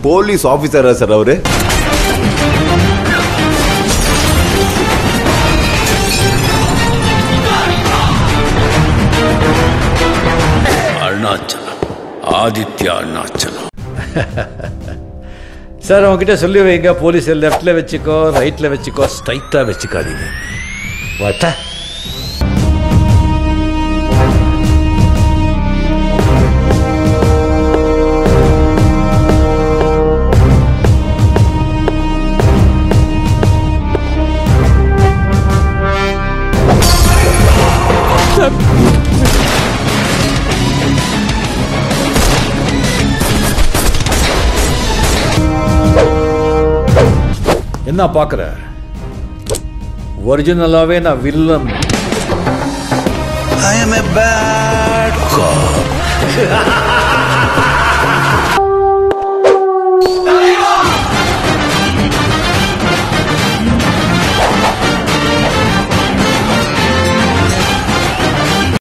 police ஆபீசரா sir அவரு Arunachalam Aditya Arunachalam sir அவங்ககிட்ட சொல்லி வைங்க போலீஸ் லெஃப்ட்ல வச்சுக்கோ ரைட்ல வச்சுக்கோ ஸ்ட்ரைட்டா வச்சுக்காதீங்க வாட்டா என்ன பார்க்குற ஒரிஜினலாவே நான் villain I'm a bad Cobb